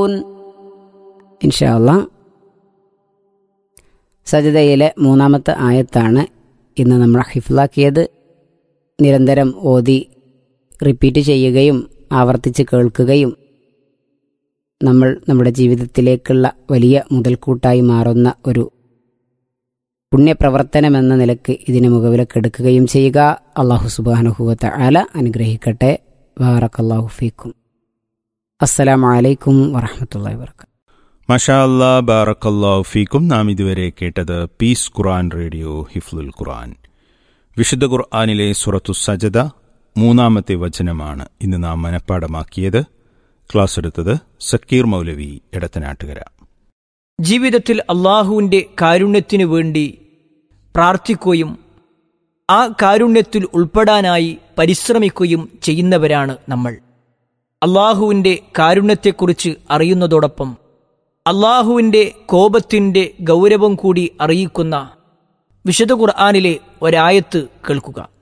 تعملون ഇൻഷാല്ല സജതയിലെ മൂന്നാമത്തെ ആയത്താണ് ഇന്ന് നമ്മൾ ഹിഫ്ലാക്കിയത് നിരന്തരം ഓതി റിപ്പീറ്റ് ചെയ്യുകയും ആവർത്തിച്ച് കേൾക്കുകയും നമ്മൾ നമ്മുടെ ജീവിതത്തിലേക്കുള്ള വലിയ മുതൽക്കൂട്ടായി മാറുന്ന ഒരു പുണ്യപ്രവർത്തനമെന്ന നിലക്ക് ഇതിനെ മുഖവിലക്കെടുക്കുകയും ചെയ്യുക അള്ളാഹു സുബാനുഹുവത്ത ആല അനുഗ്രഹിക്കട്ടെ വാറക്കല്ലാഹു ഫീക്കും അസ്സലാമലൈക്കും വറഹമത്തല്ലാ വർക്കാത്തു മഷാ അല്ലാ ബാറക്കല്ലാഹു ഫീക്കും നാം ഇതുവരെ കേട്ടത് പീസ് ഖുർആൻ റേഡിയോ ഹിഫ്ലുൽ ഖുർആൻ വിശുദ്ധ ഖുർആനിലെ സുറത്തു സജദ മൂന്നാമത്തെ വചനമാണ് ഇന്ന് നാം മനഃപ്പാടമാക്കിയത് ക്ലാസ് എടുത്തത് സക്കീർ മൗലവി എടത്തനാട്ടുകര ജീവിതത്തിൽ അള്ളാഹുവിൻ്റെ കാരുണ്യത്തിനു വേണ്ടി പ്രാർത്ഥിക്കുകയും ആ കാരുണ്യത്തിൽ ഉൾപ്പെടാനായി പരിശ്രമിക്കുകയും ചെയ്യുന്നവരാണ് നമ്മൾ അള്ളാഹുവിൻ്റെ കാരുണ്യത്തെക്കുറിച്ച് അറിയുന്നതോടൊപ്പം അള്ളാഹുവിൻ്റെ കോപത്തിൻ്റെ ഗൗരവം കൂടി അറിയിക്കുന്ന വിശുദ്ധ ഖുർആാനിലെ ഒരായത്ത് കേൾക്കുക